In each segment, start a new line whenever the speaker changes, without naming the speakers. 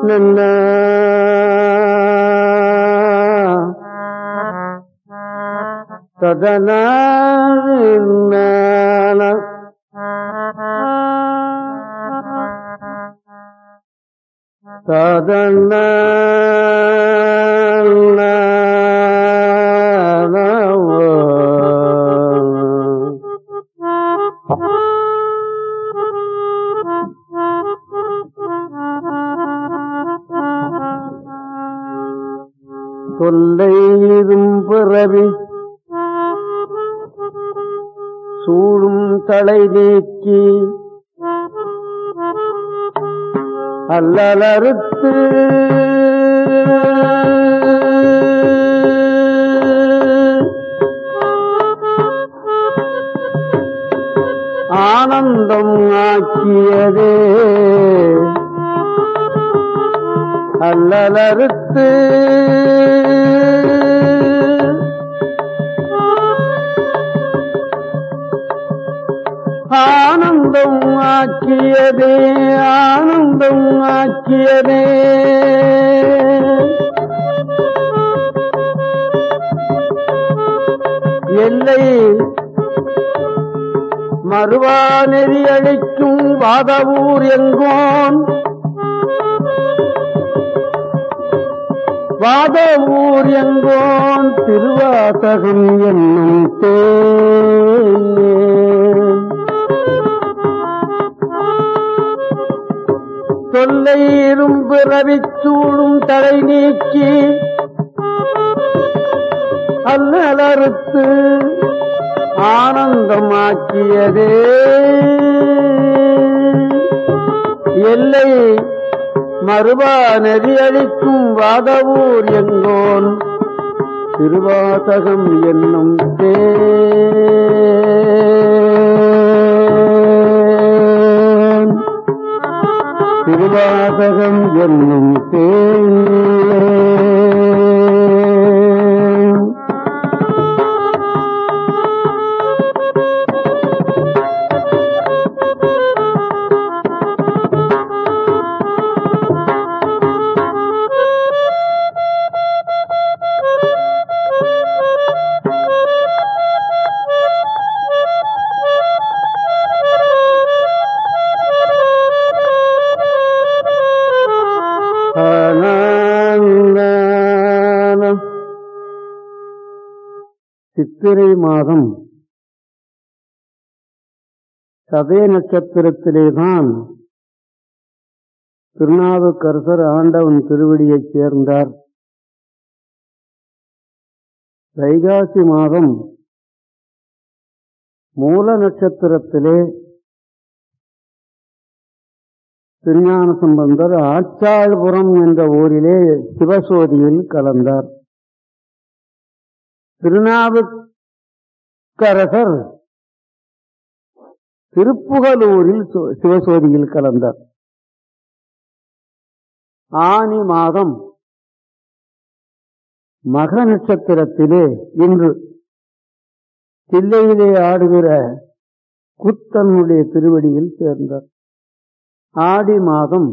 நன்னா சதனான சதன தொல்லையிரும் பிறவி சூழும் தலை நீக்கி அல்லலறுத்து ஆனந்தம் ஆக்கியதே அல்லலறுத்து ஆனந்தம் ஆக்கியதே ஆனந்தம் ஆக்கியதே எல்லை மறுவா நெறி அளிக்கும் வாதவூர் எங்கோன் வாதவூர் எங்கோன் திருவாசகம் என்னும் தேன் தொல்லையிரும் பிறவிச் சூழும் தலை நீக்கி அல்லலறுத்து ஆனந்தமாக்கியதே எல்லை மறுபா நெறி அளிக்கும் வாதவூர் எங்கோன் திருவாசகம் என்னும் தேன் திருவாசகம் என்னும் தேன் ஆனந்தனம். சித்திரை மாதம் சதய நட்சத்திரத்திலேதான் திருநாவுக்கரசர் ஆண்டவன் திருவடியைச் சேர்ந்தார் வைகாசி மாதம் மூல நட்சத்திரத்திலே திருஞான சம்பந்தர் ஆச்சாள்புரம் என்ற ஊரிலே சிவசோதியில் கலந்தார் திருநாவுக்கரசர் திருப்புகலூரில் சோ- சிவசோதியில் கலந்தார் ஆனி மாதம் மக நட்சத்திரத்திலே இன்று தில்லையிலே ஆடுகிற குத்தனுடைய திருவடியில் சேர்ந்தார் ஆடி மாதம்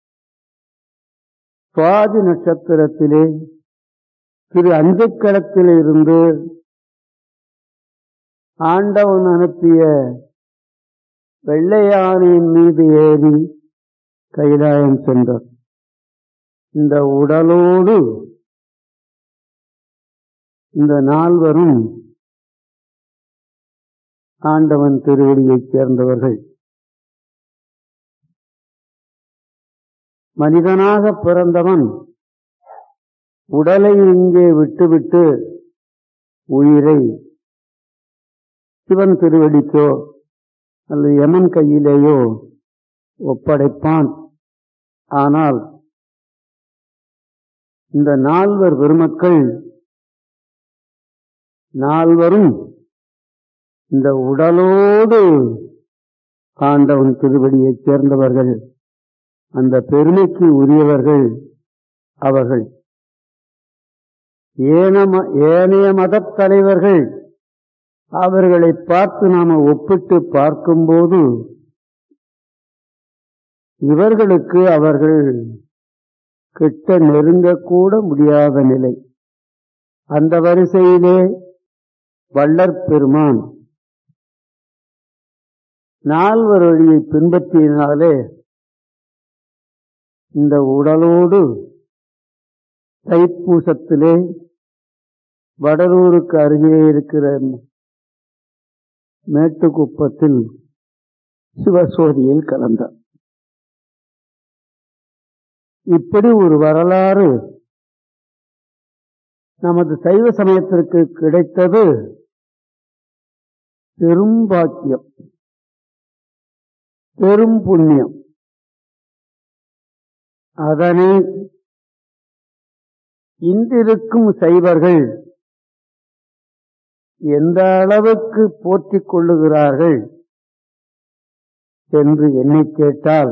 சுவாதி நட்சத்திரத்திலே திரு அஞ்சக்களத்திலிருந்து ஆண்டவன் அனுப்பிய வெள்ளையானையின் மீது ஏறி கைலாயம் சென்றார் இந்த உடலோடு இந்த நால்வரும் ஆண்டவன் திருவடியைச் சேர்ந்தவர்கள் மனிதனாக பிறந்தவன் உடலை இங்கே விட்டுவிட்டு உயிரை சிவன் திருவடிக்கோ அல்லது யமன் கையிலேயோ ஒப்படைப்பான் ஆனால் இந்த நால்வர் பெருமக்கள் நால்வரும் இந்த உடலோடு ஆண்டவன் திருவடியைச் சேர்ந்தவர்கள் அந்த பெருமைக்கு உரியவர்கள் அவர்கள் ஏனம ஏனைய மதத் தலைவர்கள் அவர்களை பார்த்து நாம ஒப்பிட்டு பார்க்கும்போது இவர்களுக்கு அவர்கள் கிட்ட நெருங்க கூட முடியாத நிலை அந்த வரிசையிலே வள்ளற் பெருமான் நால்வர் வழியை பின்பற்றினாலே இந்த உடலோடு தைப்பூசத்திலே வடலூருக்கு அருகே இருக்கிற மேட்டுக்குப்பத்தில் சிவசோதியில் கலந்தார் இப்படி ஒரு வரலாறு நமது சைவ சமயத்திற்கு கிடைத்தது பெரும் பாக்கியம் பெரும் புண்ணியம் அதனை இன்றிருக்கும் சைவர்கள் எந்த அளவுக்கு போற்றிக் கொள்ளுகிறார்கள் என்று என்னை கேட்டால்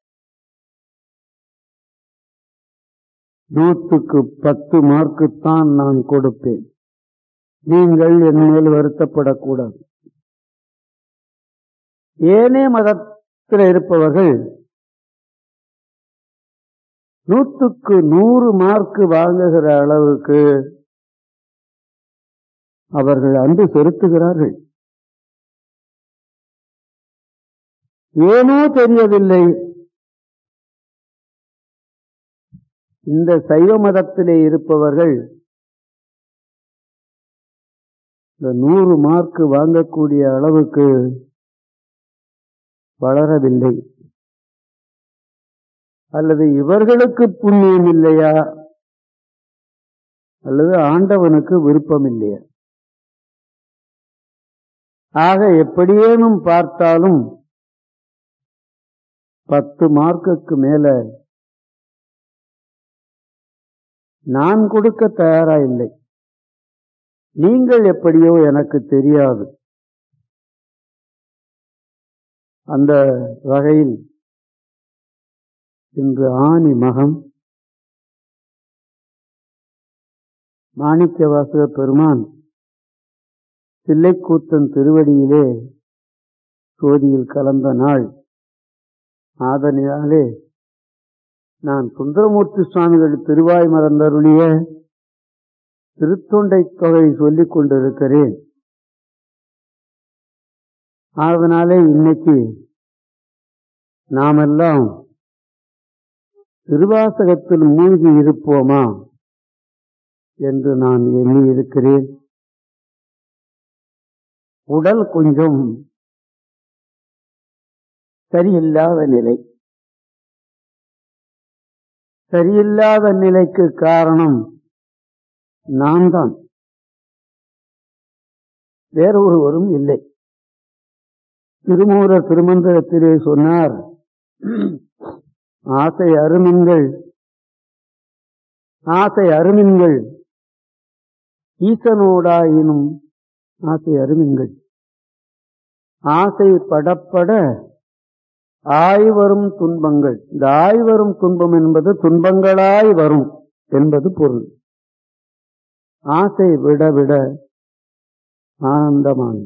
நூற்றுக்கு பத்து மார்க்குத்தான் நான் கொடுப்பேன் நீங்கள் என் மேல் வருத்தப்படக்கூடாது ஏனே மதத்தில் இருப்பவர்கள் நூற்றுக்கு நூறு மார்க் வாங்குகிற அளவுக்கு அவர்கள் அன்பு செலுத்துகிறார்கள் ஏனோ தெரியவில்லை இந்த சைவ மதத்திலே இருப்பவர்கள் இந்த நூறு மார்க் வாங்கக்கூடிய அளவுக்கு வளரவில்லை அல்லது இவர்களுக்கு புண்ணியம் இல்லையா அல்லது ஆண்டவனுக்கு விருப்பம் இல்லையா ஆக எப்படியேனும் பார்த்தாலும் பத்து மார்க்குக்கு மேல நான் கொடுக்க தயாரா இல்லை நீங்கள் எப்படியோ எனக்கு தெரியாது அந்த வகையில் இன்று ஆணி மகம் மாணிக்க வாசக பெருமான் தில்லைக்கூத்தன் திருவடியிலே சோதியில் கலந்த நாள் ஆதனினாலே நான் சுந்தரமூர்த்தி சுவாமிகள் திருவாய் மறந்தருளிய திருத்தொண்டை தொகை சொல்லிக் கொண்டிருக்கிறேன் அதனாலே இன்னைக்கு நாமெல்லாம் திருவாசகத்தில் மூழ்கி இருப்போமா என்று நான் எண்ணி இருக்கிறேன் உடல் கொஞ்சம் சரியில்லாத நிலை சரியில்லாத நிலைக்கு காரணம் நான் தான் வேறொருவரும் இல்லை திருமூரர் திருமந்திரத்திலே சொன்னார் ஆசை அருமின்கள் ஆசை அருமின்கள் ஈசனோடாயினும் ஆசை அருமின்கள் ஆசை படப்பட ஆய்வரும் துன்பங்கள் இந்த ஆய்வரும் துன்பம் என்பது துன்பங்களாய் வரும் என்பது பொருள் ஆசை விட விட ஆனந்தமான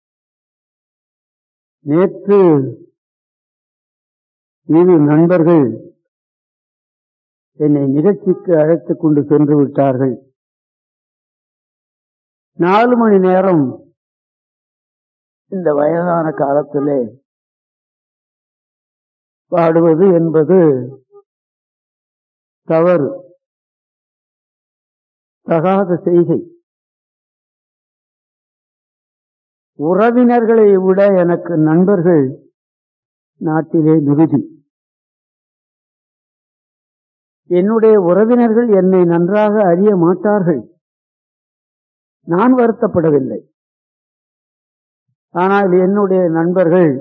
நேற்று இரு நண்பர்கள் என்னை நிகழ்ச்சிக்கு அழைத்துக் கொண்டு சென்று விட்டார்கள் நாலு மணி நேரம் இந்த வயதான காலத்திலே பாடுவது என்பது தவறு தகாத செய்கை உறவினர்களை விட எனக்கு நண்பர்கள் நாட்டிலே மிகுதி என்னுடைய உறவினர்கள் என்னை நன்றாக அறிய மாட்டார்கள் நான் வருத்தப்படவில்லை ஆனால் என்னுடைய நண்பர்கள்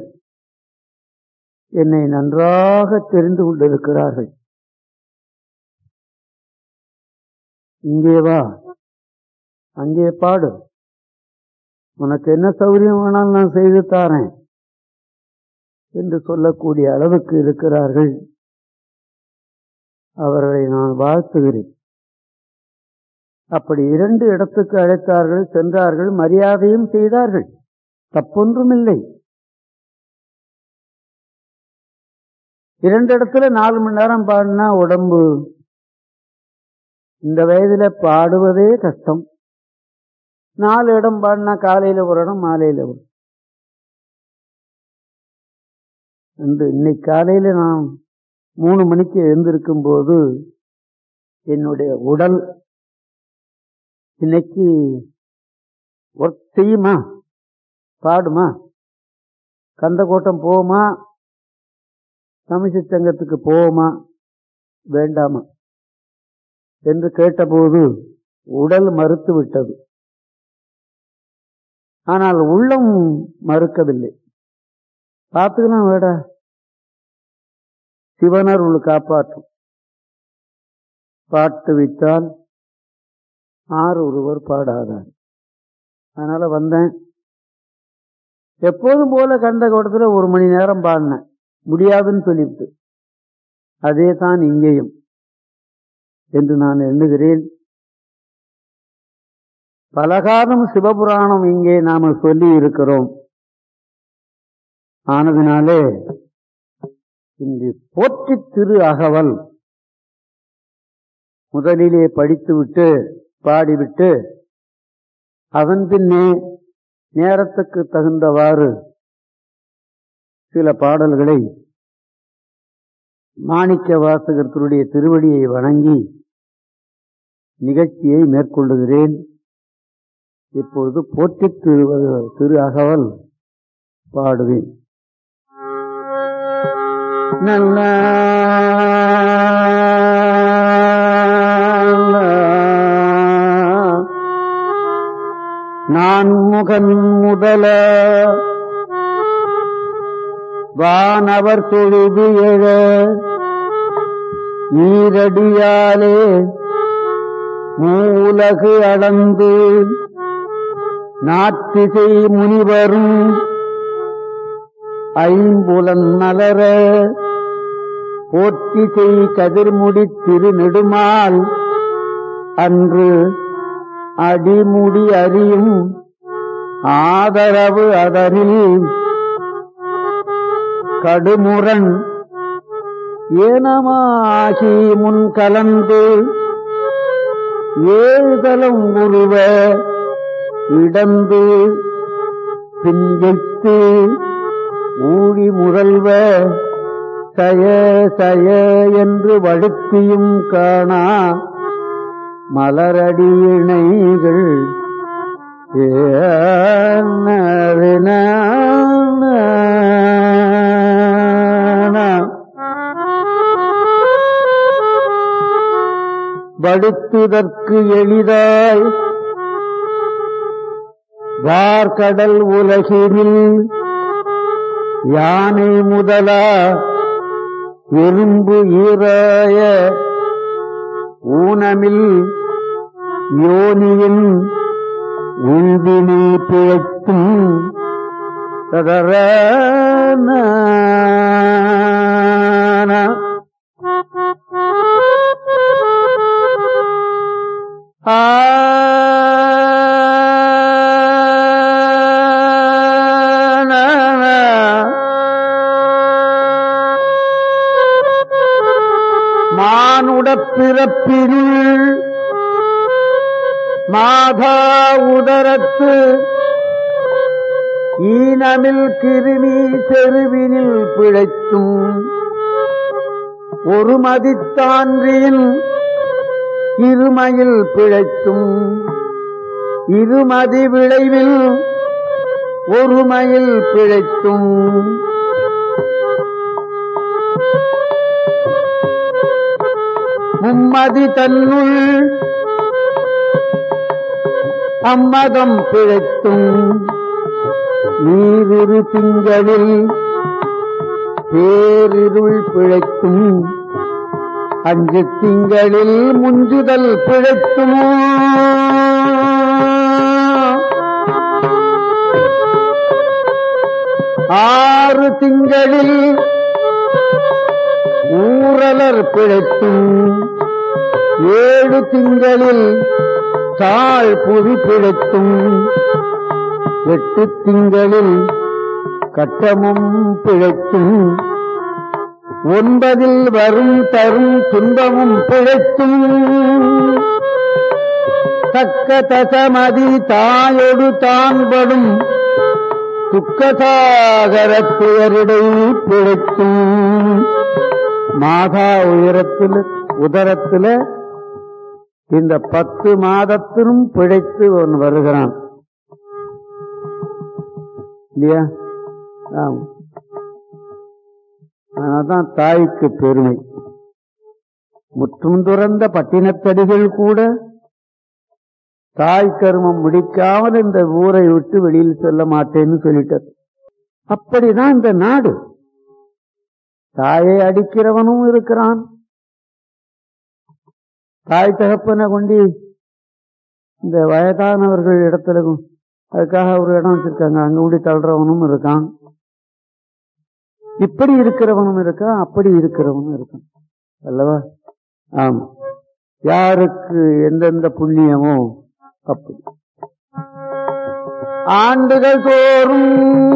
என்னை நன்றாக தெரிந்து கொண்டிருக்கிறார்கள் இங்கே வா அங்கே பாடு உனக்கு என்ன சௌகரியம் வேணாலும் நான் செய்து தாரேன் என்று சொல்லக்கூடிய அளவுக்கு இருக்கிறார்கள் அவர்களை நான் வாழ்த்துகிறேன் அப்படி இரண்டு இடத்துக்கு அழைத்தார்கள் சென்றார்கள் மரியாதையும் செய்தார்கள் தப்பொன்றுமில்லை இரண்டு இடத்துல நாலு மணி நேரம் பாடினா உடம்பு இந்த வயதுல பாடுவதே கஷ்டம் நாலு இடம் பாடினா காலையில ஒரு இடம் மாலையில ஒரு என்று இன்னைக்கு காலையில நான் மூணு மணிக்கு எழுந்திருக்கும் போது என்னுடைய உடல் இன்னைக்கு ஒர்க் செய்யுமா பாடுமா கந்தக்கோட்டம் போவோமா தமிழ்ச்சி சங்கத்துக்கு போவோமா வேண்டாமா என்று கேட்டபோது உடல் மறுத்து விட்டது ஆனால் உள்ளம் மறுக்கவில்லை பார்த்துக்கலாம் வேடா சிவனர் உள்ள காப்பாற்றும் பாட்டு விட்டால் ஆறு ஒருவர் பாடாதார் அதனால வந்தேன் எப்போதும் போல கண்ட கூட்டத்துல ஒரு மணி நேரம் பாடினேன் முடியாதுன்னு சொல்லிவிட்டு அதே தான் இங்கேயும் என்று நான் எண்ணுகிறேன் பலகாலம் சிவபுராணம் இங்கே நாம சொல்லி இருக்கிறோம் ஆனதினாலே இந்த போற்றி திரு அகவல் முதலிலே படித்துவிட்டு பாடிவிட்டு அதன் பின்னே நேரத்துக்கு தகுந்தவாறு சில பாடல்களை மாணிக்க வாசகத்தினுடைய திருவடியை வணங்கி நிகழ்ச்சியை மேற்கொள்ளுகிறேன் இப்பொழுது போற்றி திரு திரு அகவல் பாடுவேன் நல்ல நான் முகன் முதல வானவர் தொழுது எழ நீரடியாலே மூலகு அளந்து நாத்திசை முனிவரும் ஐம்புலன் மலர போற்றிசை கதிர்முடி திருநெடுமால் அன்று அடிமுடி அறியும் ஆதரவு அதரில் கடுமுரண் ஏனமாகி முன் கலந்து ஏழுதலம் உருவ இடந்து பிஞ்சைத்து ஊழி முரல்வ சய சய என்று வழுத்தியும் காணா மலரடி இணைகள் வடுத்துதற்கு எளிதாய் வார்கடல் உலகினில் யானை முதலா எறும்பு ஈராய ஊனமில் யோனியின் உள்வினை பிழைத்தும் ததர மானுடப் பிறப்பினுள் மாதா உதரத்து ஈனமில் கிருமி செருவினில் பிழைத்தும் ஒரு மதித்தான்றியின் இருமையில் பிழைத்தும் இருமதி விளைவில் ஒருமையில் பிழைத்தும் மும்மதி தன்னுள் அம்மதம் பிழைத்தும் நீரிரு திங்களில் பேரிருள் பிழைத்தும் அஞ்சு திங்களில் முஞ்சுதல் பிழைத்தும் ஆறு திங்களில் ஊரலர் பிழைத்தும் ஏழு திங்களில் தாழ் புவி பிழைத்தும் எட்டு திங்களில் கட்டமும் பிழைத்தும் ஒன்பதில் வரும் தரும் துன்பமும் பிழைத்தும் தக்க தசமதி தாயொடு தான்படும் துக்கசாகர துயரிடை பிழைக்கும் மாதா உயரத்தில் உதரத்துல இந்த பத்து மாதத்திலும் பிழைத்து அவன் வருகிறான் இல்லையா ஆமா அதனால்தான் தாய்க்கு பெருமை முற்றும் துறந்த பட்டினத்தடிகள் கூட தாய் கருமம் முடிக்காமல் இந்த ஊரை விட்டு வெளியில் செல்ல மாட்டேன்னு சொல்லிட்டார் அப்படிதான் இந்த நாடு தாயை அடிக்கிறவனும் இருக்கிறான் தாய் தகப்பனை கொண்டு இந்த வயதானவர்கள் இடத்துல கொ- அதுக்காக ஒரு இடம் வச்சிருக்காங்க அங்க கொண்டு தள்ளுறவனும் இருக்கான் இப்படி இருக்கிறவனும் இருக்கான் அப்படி இருக்கிறவனும் இருக்கான் அல்லவா ஆமா யாருக்கு எந்தெந்த புண்ணியமோ அப்படி ஆண்டுகள் தோறும்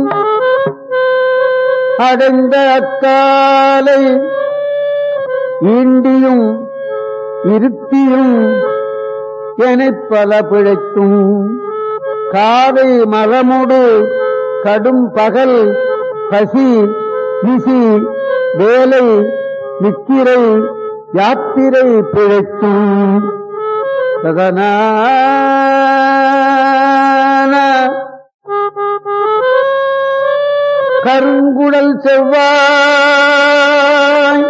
அடைந்த அக்காலை ஈண்டியும் இருத்தியும் எனப் பல பிழைத்தும் காவை மலமுடு கடும் பகல் பசி நிசி வேலை நித்திரை யாத்திரை பிழைத்தும் சதனான கருங்குடல் செவ்வாய்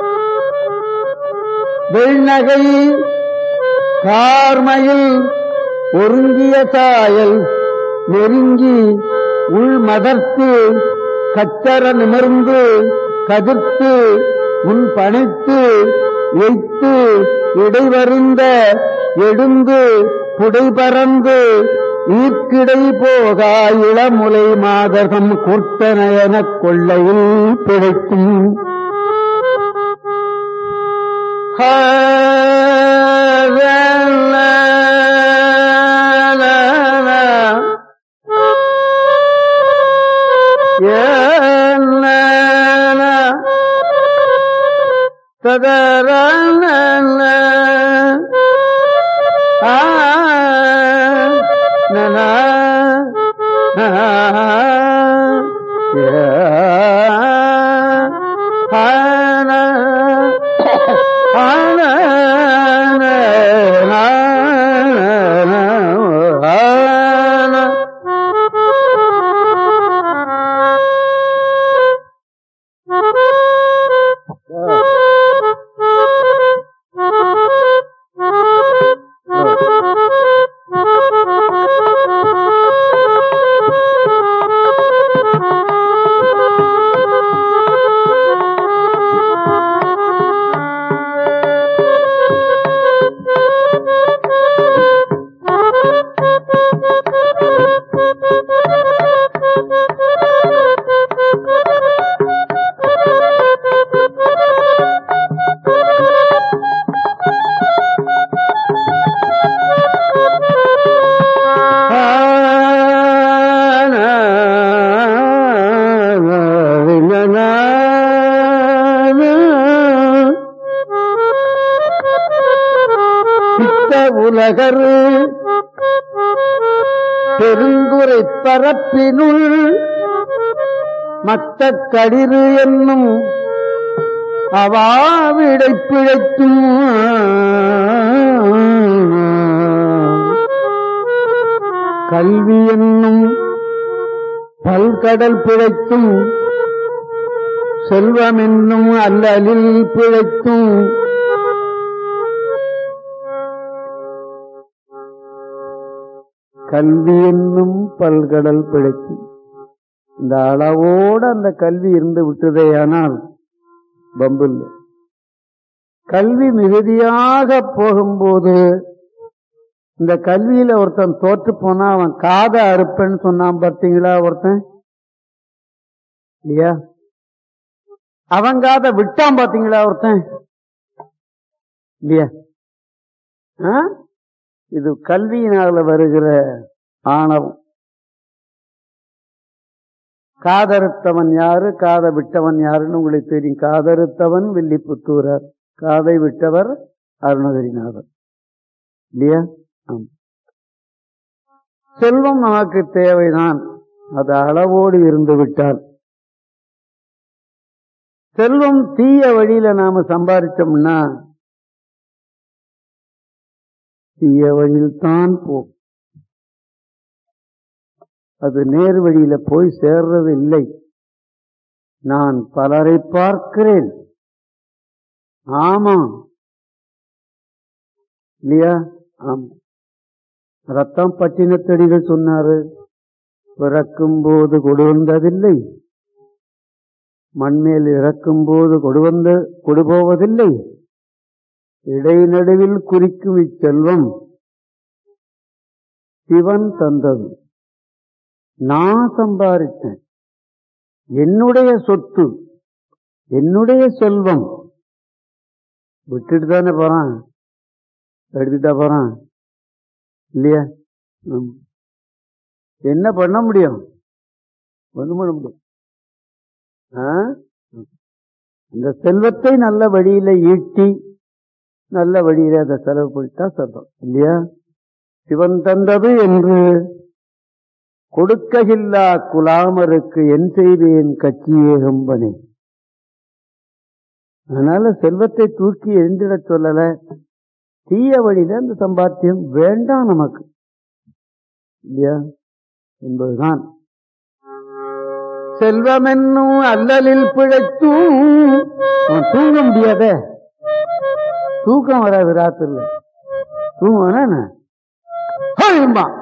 வெள்நகை கார்மையில் ஒருங்கிய சாயல் நெருங்கி உள் மதர்த்து கச்சர நிமிர்ந்து கதிர்த்து முன் பணித்து எய்த்து இடைவருந்த எடுந்து புடைபறந்து ஈர்க்கிடை போகா இளமுலை மாதகம் கூர்த்தனையனக் கொள்ளையில் பிழைக்கும் சித்த உலகர் பெருந்துரை பரப்பினுள் மத்த கடிறு என்னும் அவாவிடை பிழைக்கும் கல்வி என்னும் பல்கடல் பிழைக்கும் செல்வம் என்னும் அல்லலில் பிழைக்கும் கல்வி என்னும் பல்கடல் பிழைக்கும் இந்த அளவோடு அந்த கல்வி இருந்து விட்டதேயானால் பம்பில் கல்வி மிகுதியாக போகும்போது இந்த கல்வியில ஒருத்தன் தோற்று போனா அவன் காதை அறுப்பேன்னு சொன்னான் பார்த்தீங்களா ஒருத்தன் இல்லையா அவன் காதை விட்டான் பார்த்தீங்களா ஒருத்தன் இல்லையா ஆ? இது கல்வியினால வருகிற ஆணவம் காதறுத்தவன் யாரு காதை விட்டவன் யாருன்னு உங்களுக்கு தெரியும் காதறுத்தவன் வில்லிபுத்தூரர் காதை விட்டவர் அருணகிரிநாதர் இல்லையா ஆம். செல்வம் நமக்கு தேவைதான் அது அளவோடு இருந்து விட்டால் செல்வம் தீய வழியில நாம சம்பாதிச்சோம்னா தீய வழியில் தான் போகும் அது நேர் வழியில போய் சேர்றது இல்லை நான் பலரை பார்க்கிறேன் ஆமா இல்லையா ஆமா ரத்தம் பட்டினத்தடிகள் சொன்னாரு பிறக்கும் போது கொடு வந்ததில்லை மண்மேல் இறக்கும் போது கொடு வந்த கொடு போவதில்லை இடைநடுவில் குறிக்கும் இச்செல்வம் சிவன் தந்தது நான் சம்பாதித்தேன் என்னுடைய சொத்து என்னுடைய செல்வம் விட்டுட்டு தானே போறான் எடுத்துட்டா போறான் இல்லையா ஆமா. என்ன பண்ண முடியும் ஒண்ணும் பண்ண முடியும் ஆ? இந்த செல்வத்தை நல்ல வழியில ஈட்டி நல்ல வழியில அதை செலவு பண்ணிட்டா சொல்றோம் இல்லையா சிவன் தந்தது என்று கொடுக்ககில்லா குலாமருக்கு என் செய்வேன் கட்சியே கம்பனே அதனால செல்வத்தை தூக்கி எழுந்திட சொல்லல தீய வழியில அந்த சம்பாத்தியம் வேண்டாம் நமக்கு இல்லையா என்பதுதான் செல்வம் என்னும் அல்லலில் பிழைத்தும் அவன் தூங்க முடியாதே தூக்கம் வராது ராத்திரில தூங்குவானா என்ன? ஹோயும்பான்.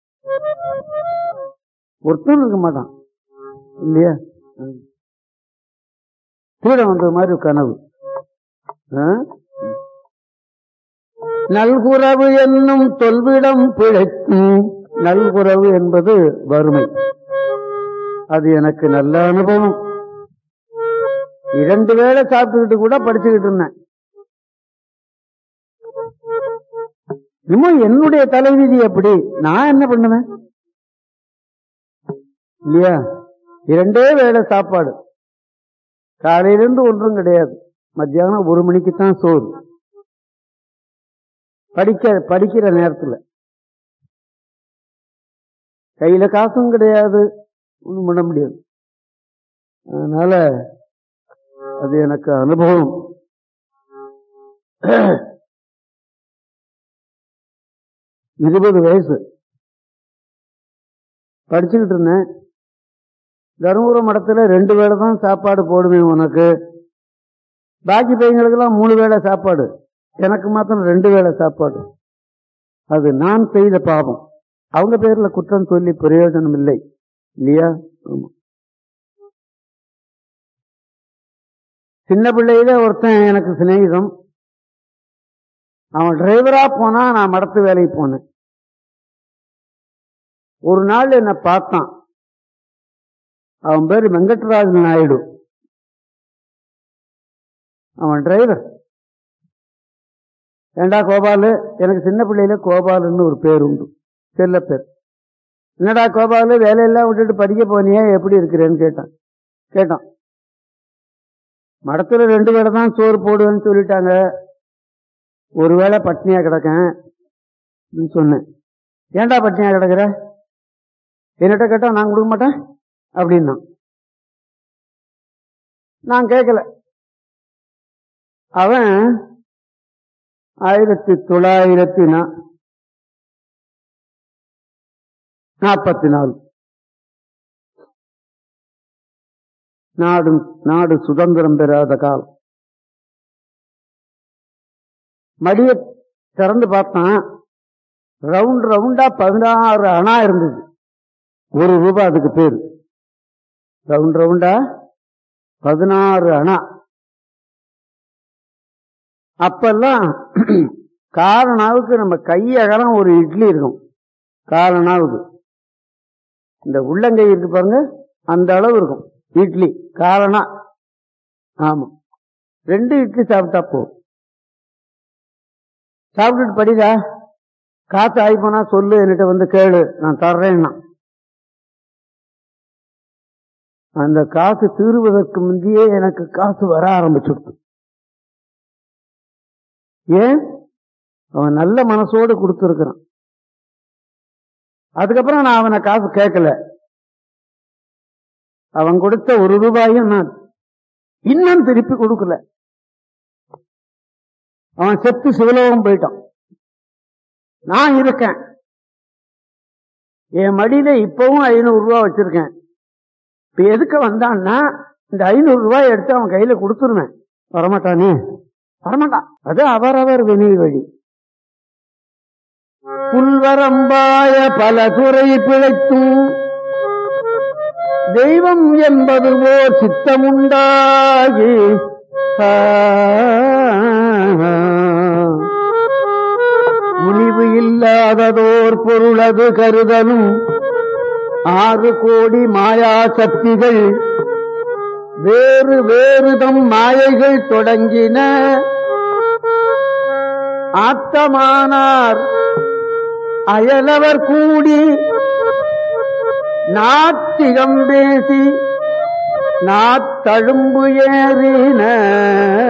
ஒருத்தன் இருக்க மாட்டான் இல்லையா ம். திருடன் வந்த மாதிரி ஒரு கனவு ஆ? நல்குறவு என்னும் தொல்விடம் பிழைக்கும் நல்குறவு என்பது வறுமை அது எனக்கு நல்ல அனுபவம் இரண்டு வேளை சாப்பிட்டுக்கிட்டு கூட படிச்சுக்கிட்டு இருந்தேன் இன்னும் என்னுடைய தலைவிதி அப்படி நான் என்ன பண்ணுவேன் இல்லையா இரண்டே வேளை சாப்பாடு காலையிலிருந்து ஒன்றும் கிடையாது மத்தியானம் ஒரு மணிக்கு தான் சோறு படிக்க படிக்கிற நேரத்துல கையில காசும் கிடையாது ஒண்ணும் பண்ண முடியாது அதனால அது எனக்கு அனுபவம் இருபது வயசு படிச்சுக்கிட்டு இருந்தேன் தருமபுரம் மடத்துல ரெண்டு வேளை தான் சாப்பாடு போடுவேன் உனக்கு பாக்கி பையங்களுக்கெல்லாம் மூணு வேளை சாப்பாடு எனக்கு மாத்திரம் ரெண்டு வேளை சாப்பாடு அது நான் செய்த பாவம் அவங்க பேர்ல குற்றம் சொல்லி பிரயோஜனம் இல்லை இல்லையா ஆமா. சின்ன பிள்ளையில ஒருத்தன் எனக்கு சிநேகிதம் அவன் டிரைவரா போனா நான் மடத்து வேலைக்கு போனேன் ஒரு நாள் என்ன பார்த்தான் அவன் பேரு வெங்கட்ராஜ் நாயுடு அவன் டிரைவர் ஏண்டா கோபாலு எனக்கு சின்ன பிள்ளையில கோபாலுன்னு ஒரு பேர் உண்டு செல்ல பேர் என்னடா கோபாலு வேலையெல்லாம் விட்டுட்டு படிக்க போனியே எப்படி இருக்கிறேன்னு கேட்டான் கேட்டான் மடத்துல ரெண்டு வேளை தான் சோறு போடுவேன்னு சொல்லிட்டாங்க ஒரு வேளை பட்னியா கிடக்கேன் அப்படின்னு சொன்னேன் ஏன்டா பட்னியா கிடக்குற என்னட்ட கேட்டா நான் கொடுக்க மாட்டேன் அப்படின்னா நான் கேட்கல அவன் ஆயிரத்தி தொள்ளாயிரத்தி நா- நாற்பத்தி நாலு நாடு நாடு சுதந்திரம் பெறாத காலம் மடிய திறந்து பார்த்தான் ரவுண்ட் ரவுண்டா பதினாறு அணா இருந்தது ஒரு ரூபாய் அதுக்கு பேரு ரவுண்ட் ரவுண்டா பதினாறு அணா அப்பெல்லாம் காரணாவுக்கு நம்ம கையகலம் ஒரு இட்லி இருக்கும் காரணாவுக்கு இந்த உள்ளங்கை இருக்கு பாருங்க அந்த அளவு இருக்கும் இட்லி காரணா ஆமா ரெண்டு இட்லி சாப்பிட்டா போதும் சாப்பிட்டுட்டு படிடா காத்து ஆகி போனா சொல்லு என்கிட்ட வந்து கேளு நான் தர்றேன்னா அந்த காசு தீருவதற்கு முந்தையே எனக்கு காசு வர ஆரம்பிச்சுடுது ஏன் அவன் நல்ல மனசோடு கொடுத்துருக்கிறான் அதுக்கப்புறம் நான் அவனை காசு கேட்கல அவன் கொடுத்த ஒரு ரூபாயும் நான் இன்னும் திருப்பி கொடுக்கல அவன் செத்து சிவலோகம் போயிட்டான் நான் இருக்கேன் என் மடியில இப்பவும் ஐநூறு ரூபாய் வச்சிருக்கேன் இப்ப எதுக்கு வந்தான்னா இந்த ஐநூறு ரூபாய் எடுத்து அவன் கையில கொடுத்துருவேன் வரமாட்டானே வரமாட்டான் அது அவரவர் வினை வழி புல்வரம்பாய பல துறை பிழைத்தும் தெய்வம் என்பது ஓர் சித்தமுண்டாகி ஆ, முனிவு இல்லாததோர் பொருளது கருதலும் ஆறு கோடி மாயா சக்திகள் வேறு வேறு தம் மாயைகள் தொடங்கின ஆத்தமானார் அயலவர் கூடி நாத்திகம் பேசி நாத்தழும்பு ஏறின